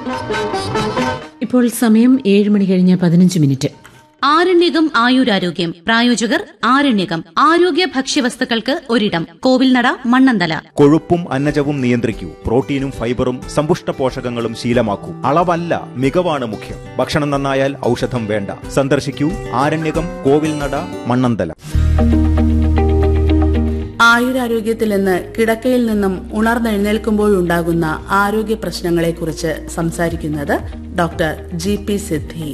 ഇപ്പോൾ സമയം ഏഴ് മണി കഴിഞ്ഞ് പതിനഞ്ച് മിനിറ്റ് ആരണ്യകം ആയുരാരോഗ്യം പ്രായോജകർ ആരണ്യകം ആരോഗ്യ ഭക്ഷ്യവസ്തുക്കൾക്ക് ഒരിടം കോവിൽനട മണ്ണന്തല കൊഴുപ്പും അന്നജവും നിയന്ത്രിക്കൂ പ്രോട്ടീനും ഫൈബറും സമ്പുഷ്ട പോഷകങ്ങളും ശീലമാക്കൂ അളവല്ല മികവാണ് മുഖ്യം ഭക്ഷണം നന്നായാൽ ഔഷധം വേണ്ട സന്ദർശിക്കൂ ആരണ്യകം കോവിൽനട മണ്ണന്തല ആയുരാരോഗ്യത്തിൽ നിന്ന് കിടക്കയിൽ നിന്നും ഉണർന്നെഴുന്നേൽക്കുമ്പോഴുണ്ടാകുന്ന ആരോഗ്യ പ്രശ്നങ്ങളെക്കുറിച്ച് സംസാരിക്കുന്നത് ഡോക്ടർ ജി പി സിദ്ധി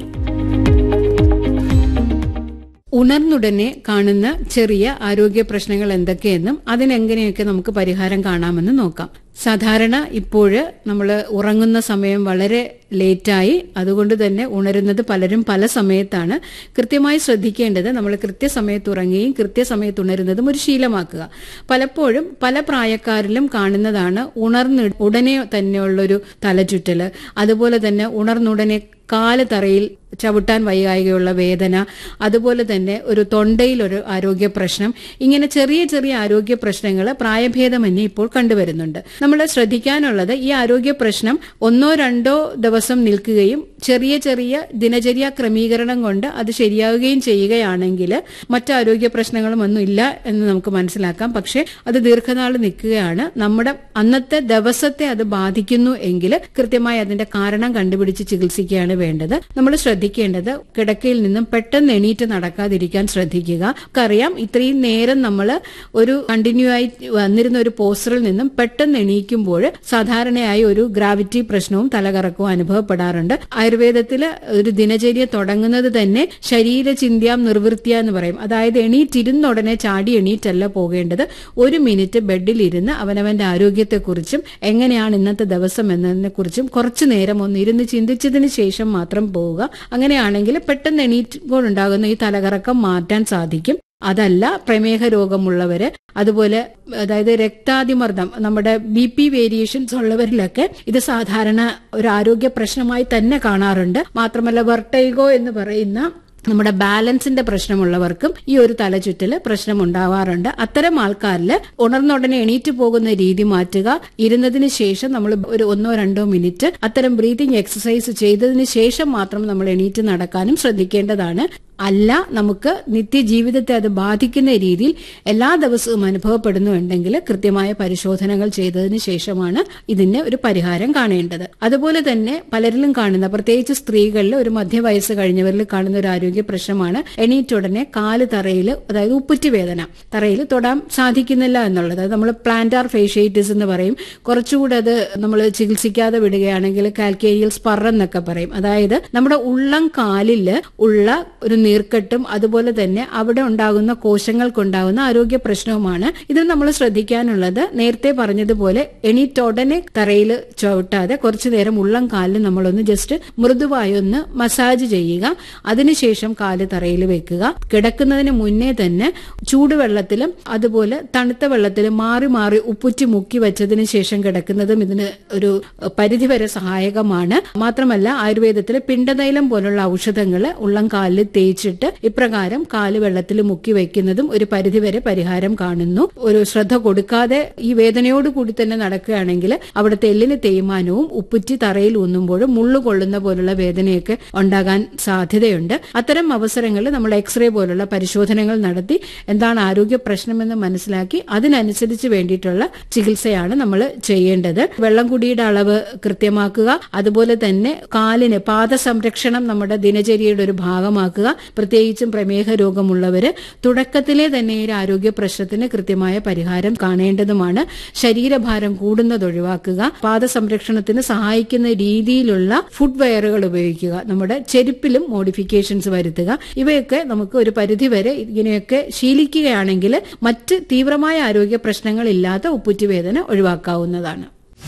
ഉണർന്നുടനെ കാണുന്ന ചെറിയ ആരോഗ്യ പ്രശ്നങ്ങൾ എന്തൊക്കെയെന്നും അതിനെങ്ങനെയൊക്കെ നമുക്ക് പരിഹാരം കാണാമെന്ന് നോക്കാം സാധാരണ ഇപ്പോഴ് നമ്മൾ ഉറങ്ങുന്ന സമയം വളരെ ലേറ്റായി അതുകൊണ്ട് തന്നെ ഉണരുന്നത് പലരും പല സമയത്താണ് കൃത്യമായി ശ്രദ്ധിക്കേണ്ടത് നമ്മൾ കൃത്യസമയത്ത് ഉറങ്ങുകയും കൃത്യസമയത്ത് ഉണരുന്നതും ഒരു ശീലമാക്കുക പലപ്പോഴും പല പ്രായക്കാരിലും കാണുന്നതാണ് ഉണർന്ന് ഉടനെ തന്നെയുള്ളൊരു തലചുറ്റല് അതുപോലെ തന്നെ ഉണർന്നുടനെ കാല് തറയിൽ ചവിട്ടാൻ വയ്യായികയുള്ള വേദന അതുപോലെ തന്നെ ഒരു തൊണ്ടയിൽ ഒരു ആരോഗ്യ പ്രശ്നം ഇങ്ങനെ ചെറിയ ചെറിയ ആരോഗ്യ പ്രശ്നങ്ങൾ പ്രായഭേദമന്യേ ഇപ്പോൾ കണ്ടുവരുന്നുണ്ട് നമ്മൾ ശ്രദ്ധിക്കാനുള്ളത് ഈ ആരോഗ്യ പ്രശ്നം ഒന്നോ രണ്ടോ ദിവസം നിൽക്കുകയും ചെറിയ ചെറിയ ദിനചര്യ ക്രമീകരണം കൊണ്ട് അത് ശരിയാവുകയും ചെയ്യുകയാണെങ്കിൽ മറ്റ് ആരോഗ്യ പ്രശ്നങ്ങളും ഒന്നും ഇല്ല എന്ന് നമുക്ക് മനസ്സിലാക്കാം പക്ഷേ അത് ദീർഘനാൾ നിൽക്കുകയാണ് നമ്മുടെ അന്നത്തെ ദിവസത്തെ അത് ബാധിക്കുന്നു എങ്കിൽ കൃത്യമായി അതിന്റെ കാരണം കണ്ടുപിടിച്ച് ചികിത്സിക്കുകയാണ് വേണ്ടത് നമ്മൾ ശ്രദ്ധിക്കേണ്ടത് കിടക്കയിൽ നിന്നും പെട്ടെന്ന് എണീറ്റ് നടക്കാതിരിക്കാൻ ശ്രദ്ധിക്കുക നമുക്കറിയാം ഇത്രയും നേരം നമ്മൾ ഒരു കണ്ടിന്യൂ ആയി വന്നിരുന്ന ഒരു പോസ്റ്ററിൽ നിന്നും പെട്ടെന്ന് എണീക്കുമ്പോൾ സാധാരണയായി ഒരു ഗ്രാവിറ്റി പ്രശ്നവും തലകറക്കവും അനുഭവപ്പെടാറുണ്ട് ആയുർവേദത്തിൽ ഒരു ദിനചര്യ തുടങ്ങുന്നത് തന്നെ ശരീര ചിന്ത്യാം നിർവൃത്തിയ എന്ന് പറയും അതായത് എണീറ്റിരുന്ന ഉടനെ ചാടി എണീറ്റല്ല പോകേണ്ടത് ഒരു മിനിറ്റ് ബെഡിൽ ഇരുന്ന് അവനവന്റെ ആരോഗ്യത്തെക്കുറിച്ചും എങ്ങനെയാണ് ഇന്നത്തെ ദിവസം എന്നതിനെ കുറിച്ചും കുറച്ചു നേരം ഒന്ന് ഇരുന്ന് ചിന്തിച്ചതിന് ശേഷം മാത്രം പോവുക അങ്ങനെയാണെങ്കിൽ പെട്ടെന്ന് എണീറ്റുകൊണ്ടുണ്ടാകുന്ന ഈ തലകറക്കം മാറ്റാൻ സാധിക്കും അതല്ല പ്രമേഹ രോഗമുള്ളവര് അതുപോലെ അതായത് രക്താതിമർദ്ദം നമ്മുടെ ബി പി വേരിയേഷൻസ് ഉള്ളവരിലൊക്കെ ഇത് സാധാരണ ഒരു ആരോഗ്യ പ്രശ്നമായി തന്നെ കാണാറുണ്ട് മാത്രമല്ല വെർട്ടൈഗോ എന്ന് പറയുന്ന നമ്മുടെ ബാലൻസിന്റെ പ്രശ്നമുള്ളവർക്കും ഈ ഒരു തലചുറ്റല് പ്രശ്നം ഉണ്ടാവാറുണ്ട് അത്തരം ആൾക്കാരിൽ ഉണർന്നുടനെ എണീറ്റ് പോകുന്ന രീതി മാറ്റുക ഇരുന്നതിന് ശേഷം നമ്മൾ ഒരു ഒന്നോ രണ്ടോ മിനിറ്റ് അത്തരം ബ്രീതിങ് എക്സസൈസ് ചെയ്തതിന് ശേഷം മാത്രം നമ്മൾ എണീറ്റ് നടക്കാനും ശ്രദ്ധിക്കേണ്ടതാണ് അല്ല നമുക്ക് നിത്യജീവിതത്തെ അത് ബാധിക്കുന്ന രീതിയിൽ എല്ലാ ദിവസവും അനുഭവപ്പെടുന്നുണ്ടെങ്കിൽ കൃത്യമായ പരിശോധനകൾ ചെയ്തതിന് ശേഷമാണ് ഇതിന് ഒരു പരിഹാരം കാണേണ്ടത് അതുപോലെ തന്നെ പലരിലും കാണുന്ന പ്രത്യേകിച്ച് സ്ത്രീകളിൽ ഒരു മധ്യവയസ്സ് കഴിഞ്ഞവരിൽ കാണുന്ന ഒരു ആരോഗ്യ പ്രശ്നമാണ് എണീറ്റുടനെ കാല് തറയിൽ അതായത് ഉപ്പുറ്റി വേദന തറയിൽ തൊടാൻ സാധിക്കുന്നില്ല എന്നുള്ളത് അത് നമ്മൾ പ്ലാന്റാർ ഫേഷ്യേറ്റിസ് എന്ന് പറയും കുറച്ചുകൂടെ അത് നമ്മൾ ചികിത്സിക്കാതെ വിടുകയാണെങ്കിൽ കാൽക്കേരിയൽ സ്പർ എന്നൊക്കെ പറയും അതായത് നമ്മുടെ ഉള്ളം കാലിൽ ഉള്ള ഒരു നീർക്കെട്ടും അതുപോലെ തന്നെ അവിടെ ഉണ്ടാകുന്ന കോശങ്ങൾക്കുണ്ടാകുന്ന ആരോഗ്യ പ്രശ്നവുമാണ് ഇതിൽ നമ്മൾ ശ്രദ്ധിക്കാനുള്ളത് നേരത്തെ പറഞ്ഞതുപോലെ എണീറ്റുടനെ തറയിൽ ചവിട്ടാതെ കുറച്ചു നേരം ഉള്ളം കാലിൽ നമ്മളൊന്ന് ജസ്റ്റ് മൃദുവായി ഒന്ന് മസാജ് ചെയ്യുക അതിനുശേഷം കാല് തറയിൽ വെക്കുക കിടക്കുന്നതിന് മുന്നേ തന്നെ ചൂടുവെള്ളത്തിലും അതുപോലെ തണുത്ത വെള്ളത്തിലും മാറി മാറി ഉപ്പുറ്റി മുക്കി വെച്ചതിന് ശേഷം കിടക്കുന്നതും ഇതിന് ഒരു പരിധിവരെ സഹായകമാണ് മാത്രമല്ല ആയുർവേദത്തിൽ പിണ്ടതൈലം പോലുള്ള ഔഷധങ്ങൾ ഉള്ളം കാലിൽ തേച്ചിട്ട് ഇപ്രകാരം കാല് വെള്ളത്തിൽ മുക്കി വെക്കുന്നതും ഒരു പരിധിവരെ പരിഹാരം കാണുന്നു ഒരു ശ്രദ്ധ കൊടുക്കാതെ ഈ വേദനയോട് കൂടി തന്നെ നടക്കുകയാണെങ്കിൽ അവിടുത്തെ എല്ലിന് തേയ്മാനവും ഉപ്പുറ്റി തറയിൽ ഊന്നുമ്പോഴും മുള്ളു കൊള്ളുന്ന പോലുള്ള വേദനയൊക്കെ ഉണ്ടാകാൻ സാധ്യതയുണ്ട് അത്തരം അവസരങ്ങളിൽ നമ്മൾ എക്സ്റേ പോലുള്ള പരിശോധനകൾ നടത്തി എന്താണ് ആരോഗ്യ പ്രശ്നമെന്ന് മനസ്സിലാക്കി അതിനനുസരിച്ച് വേണ്ടിയിട്ടുള്ള ചികിത്സയാണ് നമ്മൾ ചെയ്യേണ്ടത് വെള്ളം കുടിയുടെ അളവ് കൃത്യമാക്കുക അതുപോലെ തന്നെ കാലിന് പാദ സംരക്ഷണം നമ്മുടെ ദിനചര്യയുടെ ഒരു ഭാഗമാക്കുക പ്രത്യേകിച്ചും പ്രമേഹ രോഗമുള്ളവര് തുടക്കത്തിലെ തന്നെ ഈ ഒരു ആരോഗ്യ പ്രശ്നത്തിന് കൃത്യമായ പരിഹാരം കാണേണ്ടതുമാണ് ശരീരഭാരം കൂടുന്നത് ഒഴിവാക്കുക പാദ സംരക്ഷണത്തിന് സഹായിക്കുന്ന രീതിയിലുള്ള ഫുഡ് വെയറുകൾ ഉപയോഗിക്കുക നമ്മുടെ ചെരുപ്പിലും മോഡിഫിക്കേഷൻസ് വരുത്തുക ഇവയൊക്കെ നമുക്ക് ഒരു പരിധിവരെ ഇങ്ങനെയൊക്കെ ശീലിക്കുകയാണെങ്കിൽ മറ്റ് തീവ്രമായ ആരോഗ്യ പ്രശ്നങ്ങളില്ലാത്ത ഉപ്പുറ്റുവേദന ഒഴിവാക്കാവുന്നതാണ്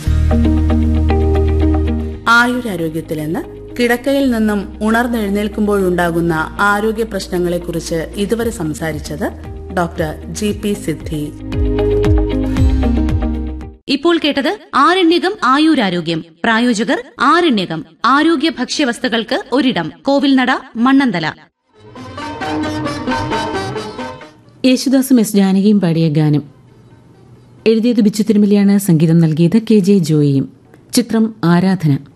ആയുരാരോഗ്യത്തിൽ നിന്ന് കിടക്കയിൽ നിന്നും ഉണർന്നെഴുന്നേൽക്കുമ്പോഴുണ്ടാകുന്ന ആരോഗ്യ പ്രശ്നങ്ങളെക്കുറിച്ച് ഇതുവരെ സംസാരിച്ചത് ഡോക്ടർ ജി പി സിദ്ധി ഇപ്പോൾ കേട്ടത് ആരണ്യകം ആയുരാരോഗ്യം പ്രായോജകർ ആരണ്യകം ആരോഗ്യ ഭക്ഷ്യവസ്തുക്കൾക്ക് ഒരിടം കോവിൽനട മണ്ണന്തല യേശുദാസും എസ് ജാനകിയും പാടിയ ഗാനം എഴുതിയത് ബിച്ചു തിരുമലിയാണ് സംഗീതം നൽകിയത് കെ ജെ ജോയിയും ചിത്രം ആരാധന